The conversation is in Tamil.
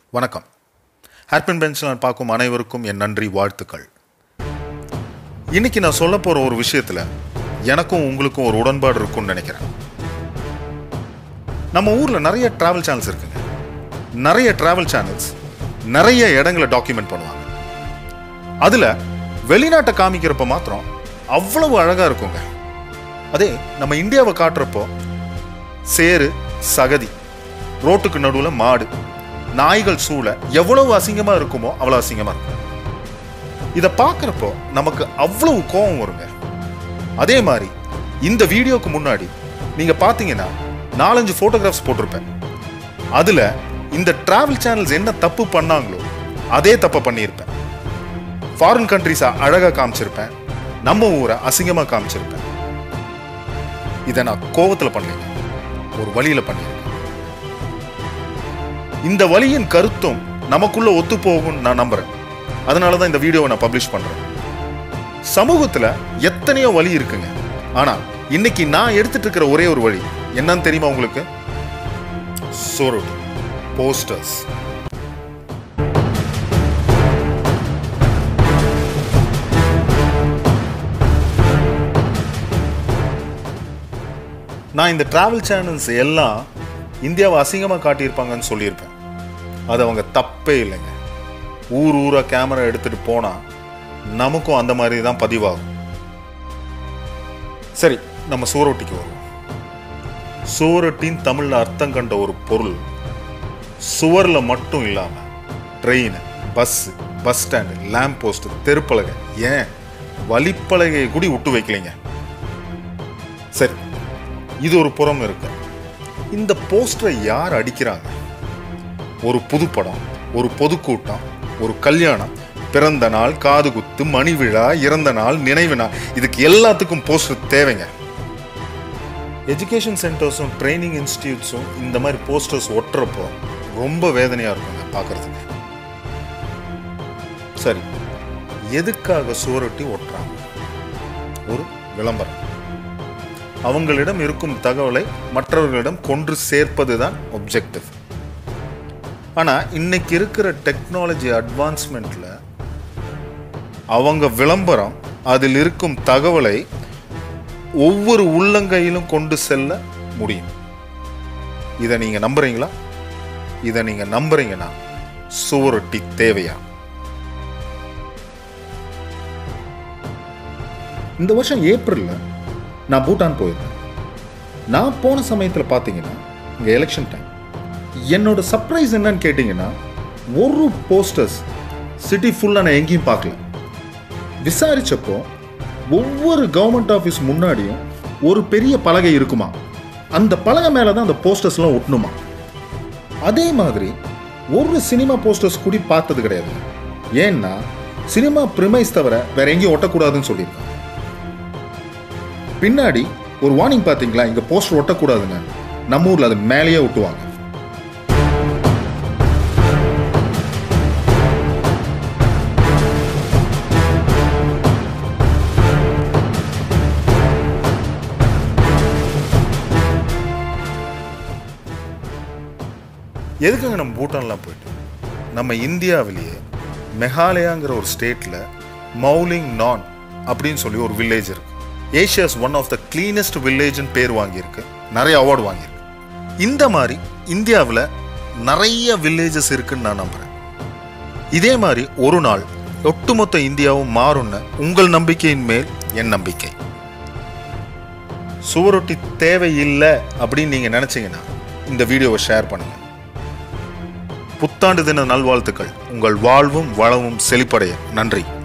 வணக்கம் ஹேர்பின் பென்சில் பார்க்கும் அனைவருக்கும் என் நன்றி வாழ்த்துக்கள் இன்னைக்கு நான் சொல்ல போற ஒரு விஷயத்துல எனக்கும் உங்களுக்கும் ஒரு உடன்பாடு இருக்கும்னு நினைக்கிறேன் நம்ம ஊர்ல நிறைய டிராவல் சேனல்ஸ் இருக்குங்க நிறைய டிராவல் சேனல்ஸ் நிறைய இடங்களை டாக்குமெண்ட் பண்ணுவாங்க அதுல வெளிநாட்டை காமிக்கிறப்ப மாத்திரம் அவ்வளவு அழகா இருக்குங்க அதே நம்ம இந்தியாவை காட்டுறப்போ சேரு சகதி ரோட்டுக்கு நடுவில் மாடு நாய்கள் சூழ எவ்வளவு அசிங்கமா இருக்குமோ அவ்வளவு அசிங்கமா இருக்கும் இதை பார்க்குறப்போ நமக்கு அவ்வளவு கோபம் வருங்க அதே மாதிரி இந்த வீடியோக்கு முன்னாடி நீங்க பார்த்தீங்கன்னா நாலஞ்சு ஃபோட்டோகிராஃப்ஸ் போட்டிருப்பேன் அதுல இந்த டிராவல் சேனல்ஸ் என்ன தப்பு பண்ணாங்களோ அதே தப்பை பண்ணியிருப்பேன் ஃபாரின் கண்ட்ரிஸை அழகா காமிச்சிருப்பேன் நம்ம ஊரை அசிங்கமா காமிச்சிருப்பேன் இதை நான் கோவத்துல பண்ணலைங்க ஒரு வழியில பண்ணியிருக்கேன் இந்த வழியின் கருத்தும் நமக்குள்ள ஒத்து போகும்னு நான் நம்புறேன் அதனால தான் இந்த வீடியோவை நான் பப்ளிஷ் பண்றேன் சமூகத்துல எத்தனையோ வழி இருக்குங்க ஆனா இன்னைக்கு நான் எடுத்துட்டு இருக்கிற ஒரே ஒரு வழி என்னன்னு தெரியுமா உங்களுக்கு சோரோட்டி போஸ்டர்ஸ் நான் இந்த டிராவல் சேனல்ஸ் எல்லாம் இந்தியாவை அசிங்கமாக காட்டியிருப்பாங்கன்னு சொல்லியிருப்பேன் அது அவங்க தப்பே இல்லைங்க ஊர் ஊரா கேமரா எடுத்துட்டு போனா நமக்கும் அந்த மாதிரி தான் பதிவாகும் சரி நம்ம சோரொட்டிக்கு வருவோம் சோரொட்டின் தமிழ்ல அர்த்தம் கண்ட ஒரு பொருள் சுவர்ல மட்டும் இல்லாம train bus bus stand lamp post தெருப்பலகை ஏன் வழிப்பலகையை கூட விட்டு வைக்கலைங்க சரி இது ஒரு புறம் இருக்கு இந்த போஸ்டரை யார் அடிக்கிறாங்க ஒரு புது படம் ஒரு பொதுக்கூட்டம் ஒரு கல்யாணம் பிறந்த நாள் காது குத்து மணி விழா இறந்த நாள் நினைவு நாள் இதுக்கு எல்லாத்துக்கும் போஸ்டர் தேவைங்க எஜுகேஷன் சென்டர்ஸும் ட்ரைனிங் இன்ஸ்டியூட்ஸும் இந்த மாதிரி போஸ்டர்ஸ் ஒட்டுறப்போ ரொம்ப வேதனையா இருக்குங்க பார்க்கறதுக்கு சரி எதுக்காக சுவரொட்டி ஒட்டுறாங்க ஒரு விளம்பரம் அவங்களிடம் இருக்கும் தகவலை மற்றவர்களிடம் கொன்று சேர்ப்பதுதான் ஒப்ஜெக்டிவ் ஆனா இன்னைக்கு இருக்கிற டெக்னாலஜி அட்வான்ஸ்மெண்ட்ல அவங்க விளம்பரம் அதில் இருக்கும் தகவலை ஒவ்வொரு உள்ளங்கையிலும் கொண்டு செல்ல முடியும் இதை நீங்க நம்புறீங்களா இதை நீங்க நம்புறீங்கன்னா சுவரொட்டி தேவையா இந்த வருஷம் ஏப்ரல்ல நான் பூட்டான் போயிருந்தேன் நான் போன சமயத்தில் பார்த்தீங்கன்னா இங்கே எலெக்ஷன் டைம் என்னோட சர்ப்ரைஸ் என்னன்னு கேட்டிங்கன்னா ஒரு போஸ்டர்ஸ் சிட்டி ஃபுல்லாக நான் எங்கேயும் பார்க்கல விசாரிச்சப்போ ஒவ்வொரு கவர்மெண்ட் ஆஃபீஸ் முன்னாடியும் ஒரு பெரிய பலகை இருக்குமா அந்த பலகை மேலே தான் அந்த போஸ்டர்ஸ்லாம் ஒட்டணுமா அதே மாதிரி ஒரு சினிமா போஸ்டர்ஸ் கூடி பார்த்தது கிடையாது ஏன்னா சினிமா ப்ரிமைஸ் தவிர வேற எங்கேயும் ஒட்டக்கூடாதுன்னு சொல்லியிருக்காங்க பின்னாடி ஒரு வார்னிங் பார்த்தீங்களா இங்க போஸ்டர் ஒட்டக்கூடாதுங்க நம்ம ஊர்ல அது மேலேயே ஒட்டுவாங்க எதுக்குங்க நம்ம பூட்டான்லாம் போயிட்டு நம்ம இந்தியாவிலேயே மெகாலயாங்கிற ஒரு ஸ்டேட்ல மௌலிங் நான் அப்படின்னு சொல்லி ஒரு வில்லேஜ் இருக்கு Asia's one of the cleanest வில்லேஜ்னு பேர் வாங்கியிருக்கு நிறைய அவார்டு வாங்கியிருக்கு இந்த மாதிரி இந்தியாவில் நிறைய வில்லேஜஸ் இருக்குன்னு நான் நம்புறேன் இதே மாதிரி ஒரு நாள் ஒட்டுமொத்த இந்தியாவும் மாறும்னு உங்கள் நம்பிக்கையின் மேல் என் நம்பிக்கை சுவரொட்டி தேவையில்லை அப்படின்னு நீங்க நினைச்சீங்கன்னா இந்த வீடியோவை ஷேர் பண்ணுங்க புத்தாண்டு தின நல்வாழ்த்துக்கள் உங்கள் வாழ்வும் வளமும் செழிப்படைய நன்றி